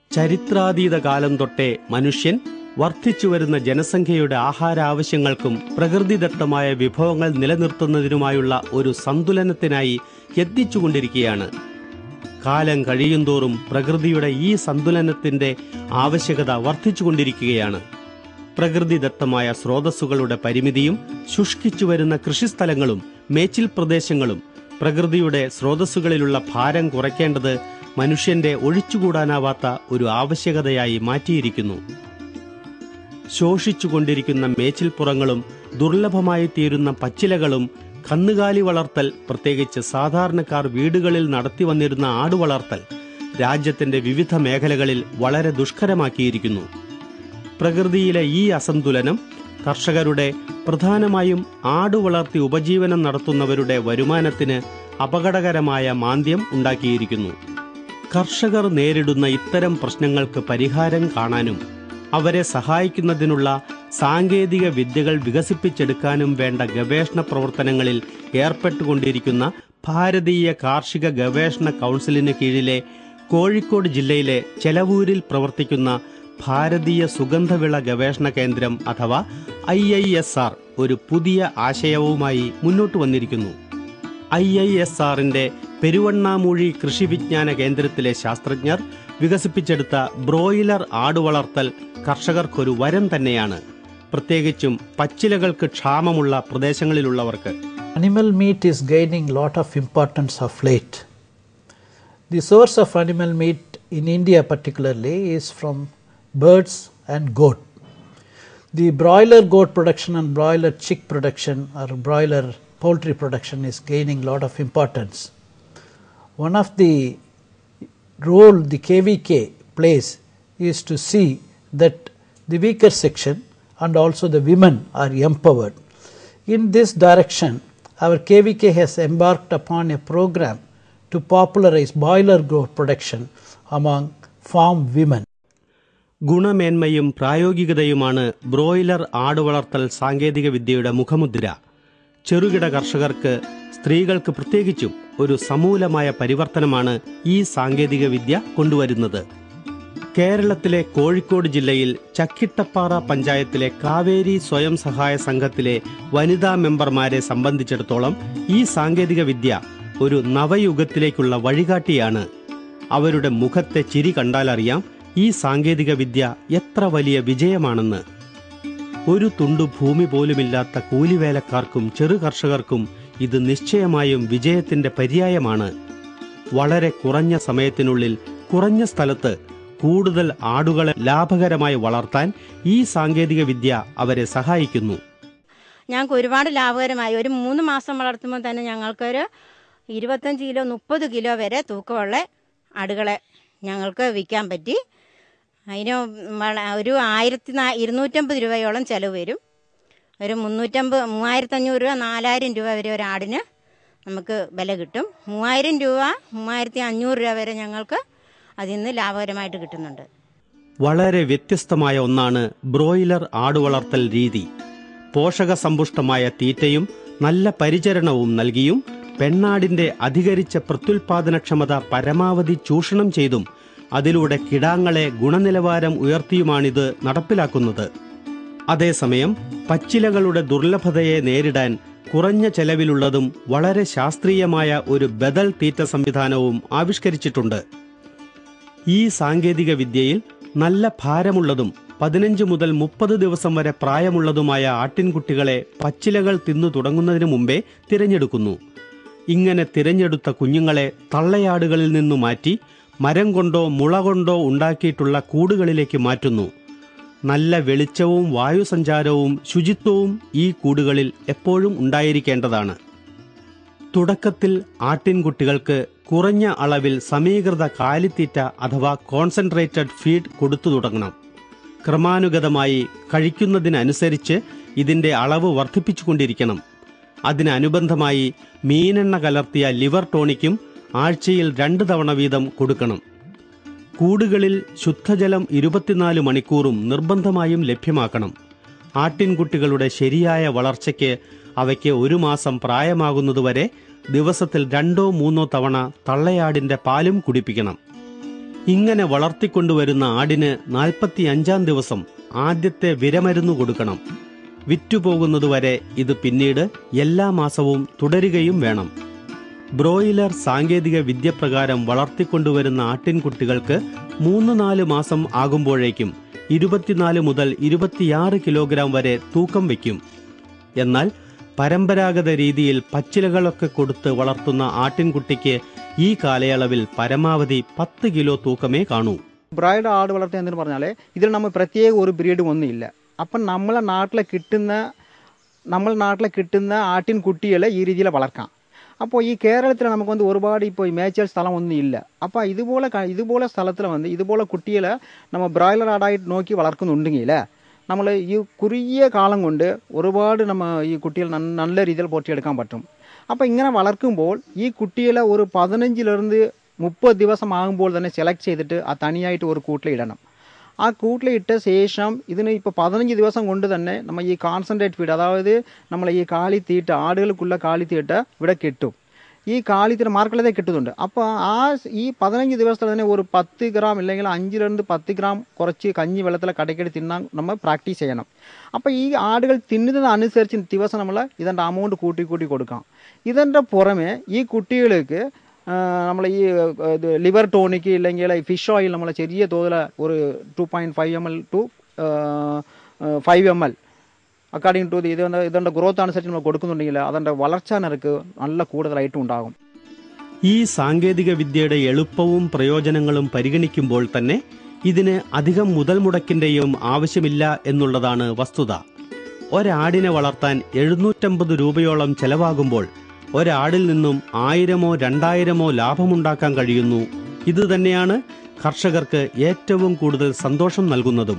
ചരിത്രാതീത കാലം തൊട്ടേ മനുഷ്യൻ വർദ്ധിച്ചുവരുന്ന ജനസംഖ്യയുടെ ആഹാരാവശ്യങ്ങൾക്കും പ്രകൃതിദത്തമായ വിഭവങ്ങൾ നിലനിർത്തുന്നതിനുമായുള്ള ഒരു സന്തുലനത്തിനായി യത്നിച്ചുകൊണ്ടിരിക്കുകയാണ് കാലം കഴിയുന്തോറും പ്രകൃതിയുടെ ഈ സന്തുലനത്തിന്റെ ആവശ്യകത വർദ്ധിച്ചുകൊണ്ടിരിക്കുകയാണ് പ്രകൃതിദത്തമായ സ്രോതസ്സുകളുടെ പരിമിതിയും ശുഷ്കിച്ചു വരുന്ന കൃഷിസ്ഥലങ്ങളും മേച്ചിൽ പ്രദേശങ്ങളും പ്രകൃതിയുടെ സ്രോതസ്സുകളിലുള്ള ഭാരം കുറയ്ക്കേണ്ടത് മനുഷ്യന്റെ ഒഴിച്ചുകൂടാനാവാത്ത ഒരു ആവശ്യകതയായി മാറ്റിയിരിക്കുന്നു ശോഷിച്ചുകൊണ്ടിരിക്കുന്ന മേച്ചിൽപ്പുറങ്ങളും ദുർലഭമായി തീരുന്ന പച്ചിലകളും കന്നുകാലി വളർത്തൽ പ്രത്യേകിച്ച് സാധാരണക്കാർ വീടുകളിൽ നടത്തി വന്നിരുന്ന ആടുവളർത്തൽ രാജ്യത്തിന്റെ വിവിധ മേഖലകളിൽ വളരെ ദുഷ്കരമാക്കിയിരിക്കുന്നു പ്രകൃതിയിലെ ഈ അസന്തുലനം കർഷകരുടെ പ്രധാനമായും ആടുവളർത്തി ഉപജീവനം നടത്തുന്നവരുടെ വരുമാനത്തിന് അപകടകരമായ മാന്ദ്യം ഉണ്ടാക്കിയിരിക്കുന്നു കർഷകർ നേരിടുന്ന ഇത്തരം പ്രശ്നങ്ങൾക്ക് പരിഹാരം കാണാനും അവരെ സഹായിക്കുന്നതിനുള്ള സാങ്കേതിക വിദ്യകൾ വികസിപ്പിച്ചെടുക്കാനും വേണ്ട ഗവേഷണ പ്രവർത്തനങ്ങളിൽ ഏർപ്പെട്ടുകൊണ്ടിരിക്കുന്ന ഭാരതീയ കാർഷിക ഗവേഷണ കൗൺസിലിന് കീഴിലെ കോഴിക്കോട് ജില്ലയിലെ ചെലവൂരിൽ പ്രവർത്തിക്കുന്ന ഭാരതീയ സുഗന്ധവിള ഗവേഷണ കേന്ദ്രം അഥവാ ഐ ഐ എസ് ആർ ഒരു പുതിയ ആശയവുമായി മുന്നോട്ട് വന്നിരിക്കുന്നു ഐ ഐ എസ് ആറിന്റെ പെരുവണ്ണാമൂഴി കൃഷി വിജ്ഞാന കേന്ദ്രത്തിലെ ശാസ്ത്രജ്ഞർ വികസിപ്പിച്ചെടുത്ത ബ്രോയിലർ ആടുവളർത്തൽ കർഷകർക്കൊരു വരം തന്നെയാണ് പ്രത്യേകിച്ചും പച്ചിലകൾക്ക് ക്ഷാമമുള്ള പ്രദേശങ്ങളിലുള്ളവർക്ക് Animal meat is gaining lot of importance of late. The source of animal meat in India particularly is from birds and goat. The broiler goat production and broiler chick production or broiler poultry production is gaining lot of importance. One of the role the KVK plays is to see that the weaker section and also the women are empowered. In this direction, our KVK has embarked upon a program to popularize boiler growth production among farm women. ഗുണമേന്മയും പ്രായോഗികതയുമാണ് broiler ആടുവളർത്തൽ സാങ്കേതിക വിദ്യയുടെ മുഖമുദ്ര ചെറുകിട കർഷകർക്ക് സ്ത്രീകൾക്ക് പ്രത്യേകിച്ചും ഒരു സമൂലമായ പരിവർത്തനമാണ് ഈ സാങ്കേതിക വിദ്യ കൊണ്ടുവരുന്നത് കേരളത്തിലെ കോഴിക്കോട് ജില്ലയിൽ ചക്കിട്ടപ്പാറ പഞ്ചായത്തിലെ കാവേരി സ്വയം സഹായ സംഘത്തിലെ വനിതാ മെമ്പർമാരെ സംബന്ധിച്ചിടത്തോളം ഈ സാങ്കേതിക വിദ്യ ഒരു നവയുഗത്തിലേക്കുള്ള വഴികാട്ടിയാണ് അവരുടെ മുഖത്തെ ചിരി കണ്ടാലറിയാം ഈ സാങ്കേതിക വിദ്യ എത്ര വലിയ വിജയമാണെന്ന് ഒരു തുണ്ടു ഭൂമി പോലുമില്ലാത്ത കൂലിവേലക്കാർക്കും ചെറു കർഷകർക്കും ഇത് നിശ്ചയമായും വിജയത്തിന്റെ പര്യായമാണ് വളരെ കുറഞ്ഞ സമയത്തിനുള്ളിൽ കുറഞ്ഞ സ്ഥലത്ത് കൂടുതൽ ആടുകളെ ലാഭകരമായി വളർത്താൻ ഈ സാങ്കേതിക വിദ്യ അവരെ സഹായിക്കുന്നു ഞങ്ങൾക്ക് ഒരുപാട് ലാഭകരമായി ഒരു മൂന്ന് മാസം വളർത്തുമ്പോൾ തന്നെ ഞങ്ങൾക്കൊരു ഇരുപത്തഞ്ച് കിലോ മുപ്പത് കിലോ വരെ തൂക്കമുള്ള ആടുകളെ ഞങ്ങൾക്ക് വിൽക്കാൻ പറ്റി അതിന് വള- ഒരു ആയിരത്തി നാ ഇരുന്നൂറ്റമ്പത് രൂപയോളം ചിലവ് വരും ഒരു മുന്നൂറ്റമ്പത് മൂവായിരത്തഞ്ഞൂറ് രൂപ നാലായിരം രൂപ വരെ ഒരു ആടിന് നമുക്ക് വില കിട്ടും മൂവായിരം രൂപ മൂവായിരത്തി അഞ്ഞൂറ് രൂപ വരെ ഞങ്ങൾക്ക് അതിൽ നിന്ന് ലാഭകരമായിട്ട് കിട്ടുന്നുണ്ട് വളരെ വ്യത്യസ്തമായ ഒന്നാണ് ബ്രോയിലർ ആടുവളർത്തൽ രീതി പോഷകസമ്പുഷ്ടമായ തീറ്റയും നല്ല പരിചരണവും നൽകിയും പെണ്ണാടിന്റെ അധികരിച്ച പ്രത്യുൽപാദനക്ഷമത പരമാവധി ചൂഷണം ചെയ്തും അതിലൂടെ കിടാങ്ങളെ ഗുണനിലവാരം ഉയർത്തിയുമാണിത് നടപ്പിലാക്കുന്നത് അതേസമയം പച്ചിലകളുടെ ദുർലഭതയെ നേരിടാൻ കുറഞ്ഞ ചെലവിലുള്ളതും വളരെ ശാസ്ത്രീയമായ ഒരു ബദൽ തീറ്റ സംവിധാനവും ആവിഷ്കരിച്ചിട്ടുണ്ട് ഈ സാങ്കേതിക വിദ്യയിൽ നല്ല ഭാരമുള്ളതും പതിനഞ്ച് മുതൽ മുപ്പത് ദിവസം വരെ പ്രായമുള്ളതുമായ ആട്ടിൻകുട്ടികളെ പച്ചിലകൾ തിന്നു തുടങ്ങുന്നതിന് മുമ്പേ തിരഞ്ഞെടുക്കുന്നു ഇങ്ങനെ തിരഞ്ഞെടുത്ത കുഞ്ഞുങ്ങളെ തള്ളയാടുകളിൽ നിന്നു മാറ്റി മരം കൊണ്ടോ മുള കൊണ്ടോ ഉണ്ടാക്കിയിട്ടുള്ള കൂടുകളിലേക്ക് മാറ്റുന്നു നല്ല വെളിച്ചവും വായുസഞ്ചാരവും ശുചിത്വവും ഈ കൂടുകളിൽ എപ്പോഴും ഉണ്ടായിരിക്കേണ്ടതാണ് തുടക്കത്തിൽ ആട്ടിൻകുട്ടികൾക്ക് കുറഞ്ഞ അളവിൽ സമീകൃത കാലിത്തീറ്റ അഥവാ കോൺസെൻട്രേറ്റഡ് ഫീഡ് കൊടുത്തു തുടങ്ങണം ക്രമാനുഗതമായി കഴിക്കുന്നതിനനുസരിച്ച് ഇതിന്റെ അളവ് വർദ്ധിപ്പിച്ചുകൊണ്ടിരിക്കണം അതിനനുബന്ധമായി മീനെണ്ണ കലർത്തിയ ലിവർ ടോണിക്കും ആഴ്ചയിൽ രണ്ട് തവണ വീതം കൊടുക്കണം കൂടുകളിൽ ശുദ്ധജലം ഇരുപത്തിനാല് മണിക്കൂറും നിർബന്ധമായും ലഭ്യമാക്കണം ആട്ടിൻകുട്ടികളുടെ ശരിയായ വളർച്ചയ്ക്ക് അവയ്ക്ക് ഒരു മാസം പ്രായമാകുന്നതുവരെ ദിവസത്തിൽ രണ്ടോ മൂന്നോ തവണ തള്ളയാടിന്റെ പാലും കുടിപ്പിക്കണം ഇങ്ങനെ വളർത്തിക്കൊണ്ടുവരുന്ന ആടിന് നാൽപ്പത്തിയഞ്ചാം ദിവസം ആദ്യത്തെ വിരമരുന്ന് കൊടുക്കണം വിറ്റുപോകുന്നതുവരെ ഇത് പിന്നീട് എല്ലാ മാസവും തുടരുകയും വേണം ബ്രോയിലർ സാങ്കേതിക വിദ്യപ്രകാരം വളർത്തിക്കൊണ്ടുവരുന്ന ആട്ടിൻകുട്ടികൾക്ക് മൂന്ന് നാല് മാസം ആകുമ്പോഴേക്കും ഇരുപത്തിനാല് മുതൽ ഇരുപത്തിയാറ് കിലോഗ്രാം വരെ തൂക്കം വയ്ക്കും എന്നാൽ പരമ്പരാഗത രീതിയിൽ പച്ചിലകളൊക്കെ കൊടുത്ത് വളർത്തുന്ന ആട്ടിൻകുട്ടിക്ക് ഈ കാലയളവിൽ പരമാവധി പത്ത് കിലോ തൂക്കമേ കാണൂ ബ്രൈഡ് ആട് വളർത്തുക എന്ന് പറഞ്ഞാൽ ഇതിൽ നമ്മൾ പ്രത്യേക ഒരു ബ്രീഡ് ഒന്നുമില്ല അപ്പം നമ്മളെ നാട്ടിലെ കിട്ടുന്ന നമ്മളെ നാട്ടിലെ കിട്ടുന്ന ആട്ടിൻ കുട്ടികളെ ഈ രീതിയിൽ വളർക്കാം അപ്പോൾ ഈ കേരളത്തിൽ നമുക്ക് வந்து ഒരുപാട് ഇപ്പോൾ മേച്ചൽ സ്ഥലം ഒന്നും ഇല്ല അപ്പോൾ ഇതുപോലെ ക- ഇതുപോലെ സ്ഥലത്തിൽ വന്ന് ഇതുപോലെ കുട്ടികളെ നമ്മൾ ബ്രോയിലർ ആടായിട്ട് നോക്കി വളർക്കുന്നുണ്ടെങ്കിൽ നമ്മൾ ഈ കുറുകിയ കാലം കൊണ്ട് ഒരുപാട് നമ്മ ഈ കുട്ടികൾ നന്ന- നല്ല രീതിയിൽ പോറ്റിയെടുക്കാൻ പറ്റും അപ്പോൾ ഇങ്ങനെ വളർക്കുമ്പോൾ ഈ കുട്ടികളെ ഒരു പതിനഞ്ചിലിருந்து മുപ്പത് ദിവസം ആകുമ്പോൾ തന്നെ സെലക്ട് ചെയ്തിട്ട് ആ തനിയായിട്ട് ഒരു കൂട്ടിൽ ഇടണം ആ കൂട്ടിലിട്ട ശേഷം ഇതിന് ഇപ്പോൾ പതിനഞ്ച് ദിവസം കൊണ്ട് തന്നെ നമ്മൾ ഈ കോൺസെൻട്രേറ്റ് ഫീഡ് അതായത് നമ്മൾ ഈ കാലിത്തീറ്റ ആടുകൾക്കുള്ള കാലിത്തീറ്റ ഇവിടെ കിട്ടും ഈ കാലിത്തീറ്റ മാർക്കറ്റിലേ കിട്ടുന്നുണ്ട് അപ്പോൾ ആ സ് ഈ പതിനഞ്ച് ദിവസത്തിൽ തന്നെ ഒരു പത്ത് ഗ്രാം അല്ലെങ്കിൽ അഞ്ചിലിருந்து പത്ത് ഗ്രാം കുറച്ച് കഞ്ഞി വെള്ളത്തിൽ കടയ്ക്കടി തിന്നാൻ നമ്മൾ പ്രാക്ടീസ് ചെയ്യണം അപ്പോൾ ഈ ആടുകൾ തിന്നുന്നതനുസരിച്ച് ദിവസം നമ്മൾ ഇതിൻ്റെ അമൗണ്ട് കൂട്ടി കൂട്ടി കൊടുക്കാം ഇതിൻ്റെ പുറമെ ഈ കുട്ടികൾക്ക് നമ്മൾ ഈ ഇത് ലിവർ ടോണിക്ക് ഇല്ലെങ്കിൽ ഫിഷ് ഓയിൽ നമ്മൾ ചെറിയ തോതിൽ ഒരു two point five M L to five M L according to ഇത് ഇതിൻ്റെ ഗ്രോത്ത് അനുസരിച്ച് നമ്മൾ കൊടുക്കുന്നുണ്ടെങ്കിൽ അതിൻ്റെ വളർച്ചാ നിരക്ക് നല്ല കൂടുതലായിട്ടും ഉണ്ടാകും ഈ സാങ്കേതിക വിദ്യയുടെ എളുപ്പവും പ്രയോജനങ്ങളും പരിഗണിക്കുമ്പോൾ തന്നെ ഇതിന് അധികം മുതൽ മുടക്കിന്റെയും ആവശ്യമില്ല എന്നുള്ളതാണ് വസ്തുത ഒരാടിനെ വളർത്താൻ എഴുന്നൂറ്റമ്പത് രൂപയോളം ചെലവാകുമ്പോൾ ഒരാടിൽ നിന്നും ആയിരമോ രണ്ടായിരമോ ലാഭമുണ്ടാക്കാൻ കഴിയുന്നു ഇതുതന്നെയാണ് കർഷകർക്ക് ഏറ്റവും കൂടുതൽ സന്തോഷം നൽകുന്നതും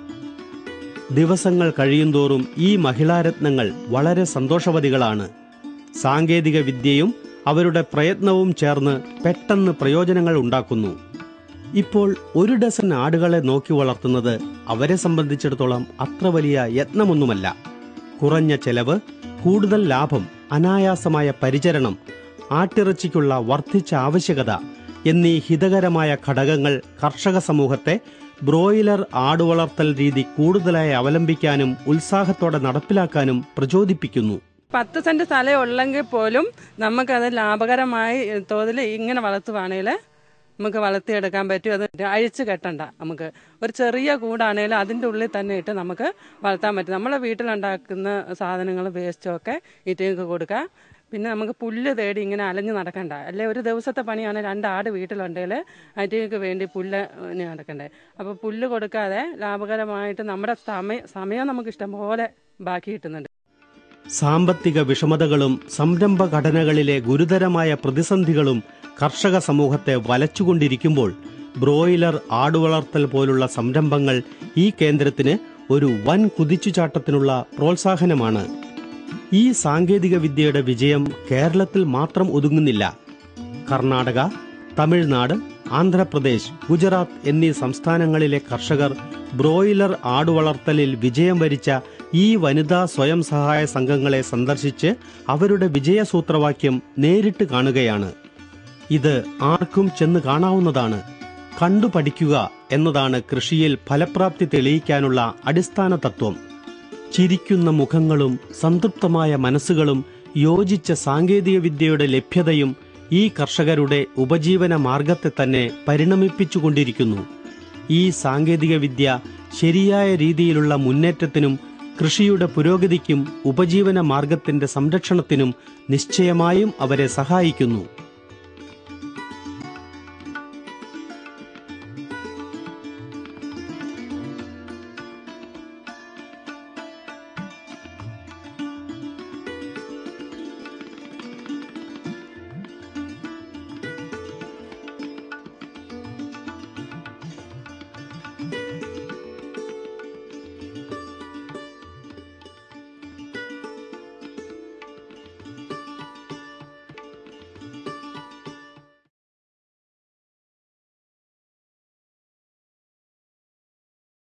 ദിവസങ്ങൾ കഴിയുന്തോറും ഈ മഹിളാരത്നങ്ങൾ വളരെ സന്തോഷവതികളാണ് സാങ്കേതിക വിദ്യയും അവരുടെ പ്രയത്നവും ചേർന്ന് പെട്ടെന്ന് പ്രയോജനങ്ങൾ ഉണ്ടാക്കുന്നു ഇപ്പോൾ ഒരു ഡസൻ ആടുകളെ നോക്കി വളർത്തുന്നത് അവരെ സംബന്ധിച്ചിടത്തോളം അത്ര വലിയ യത്നമൊന്നുമല്ല കുറഞ്ഞ ചെലവ് കൂടുതൽ ലാഭം അനായാസമായ പരിചരണം ആട്ടിറച്ചിക്കുള്ള വർദ്ധിച്ച ആവശ്യകത എന്നീ ഹിതകരമായ ഘടകങ്ങൾ കർഷക സമൂഹത്തെ ബ്രോയിലർ ആടുവളർത്തൽ രീതി കൂടുതലായി അവലംബിക്കാനും ഉത്സാഹത്തോടെ നടപ്പിലാക്കാനും പ്രചോദിപ്പിക്കുന്നു പത്ത് സെന്റ് സ്ഥലം ഉള്ളെങ്കിൽ പോലും നമുക്കത് ലാഭകരമായി തോതിൽ ഇങ്ങനെ വളർത്തുവാണെങ്കിൽ നമുക്ക് വളർത്തിയെടുക്കാൻ പറ്റും അത് അഴിച്ചു കെട്ടണ്ട നമുക്ക് ഒരു ചെറിയ കൂടാണെങ്കിലും അതിൻ്റെ ഉള്ളിൽ തന്നെ ഇട്ട് നമുക്ക് വളർത്താൻ പറ്റും നമ്മളെ വീട്ടിലുണ്ടാക്കുന്ന സാധനങ്ങൾ വേസ്റ്റോ ഒക്കെ ഇറ്റങ്ങൾക്ക് കൊടുക്കുക പിന്നെ നമുക്ക് പുല്ല് തേടി ഇങ്ങനെ അലഞ്ഞു നടക്കണ്ട അല്ലെ ഒരു ദിവസത്തെ പണിയാണ് രണ്ട് ആട് വീട്ടിലുണ്ടെങ്കിൽ അതിലേക്ക് വേണ്ടി പുല്ല് ഇനി നടക്കണ്ടേ അപ്പോൾ പുല്ല് കൊടുക്കാതെ ലാഭകരമായിട്ട് നമ്മുടെ സമയം സമയം നമുക്ക് ഇഷ്ടംപോലെ ബാക്കി കിട്ടുന്നുണ്ട് സാമ്പത്തിക വിഷമതകളും സംരംഭ ഘടനകളിലെ ഗുരുതരമായ പ്രതിസന്ധികളും കർഷക സമൂഹത്തെ വലച്ചുകൊണ്ടിരിക്കുമ്പോൾ ബ്രോയിലർ ആടുവളർത്തൽ പോലുള്ള സംരംഭങ്ങൾ ഈ കേന്ദ്രത്തിന് ഒരു വൻ കുതിച്ചുചാട്ടത്തിനുള്ള പ്രോത്സാഹനമാണ് ഈ സാങ്കേതിക വിദ്യയുടെ വിജയം കേരളത്തിൽ മാത്രം ഒതുങ്ങുന്നില്ല കർണാടക തമിഴ്നാട് ആന്ധ്രാപ്രദേശ് ഗുജറാത്ത് എന്നീ സംസ്ഥാനങ്ങളിലെ കർഷകർ ബ്രോയിലർ ആടുവളർത്തലിൽ വിജയം വരിച്ച ഈ വനിതാ സ്വയം സഹായ സംഘങ്ങളെ സന്ദർശിച്ച് അവരുടെ വിജയസൂത്രവാക്യം നേരിട്ട് കാണുകയാണ് ഇത് ആർക്കും ചെന്ന് കാണാവുന്നതാണ് കണ്ടു പഠിക്കുക എന്നതാണ് കൃഷിയിൽ ഫലപ്രാപ്തി തെളിയിക്കാനുള്ള അടിസ്ഥാന തത്വം ചിരിക്കുന്ന മുഖങ്ങളും സംതൃപ്തമായ മനസ്സുകളും യോജിച്ച സാങ്കേതിക വിദ്യയുടെ ലഭ്യതയും ഈ കർഷകരുടെ ഉപജീവന മാർഗത്തെ തന്നെ പരിണമിപ്പിച്ചുകൊണ്ടിരിക്കുന്നു ഈ സാങ്കേതിക വിദ്യ ശരിയായ രീതിയിലുള്ള മുന്നേറ്റത്തിനും കൃഷിയുടെ പുരോഗതിക്കും ഉപജീവന മാർഗത്തിന്റെ സംരക്ഷണത്തിനും നിശ്ചയമായും അവരെ സഹായിക്കുന്നു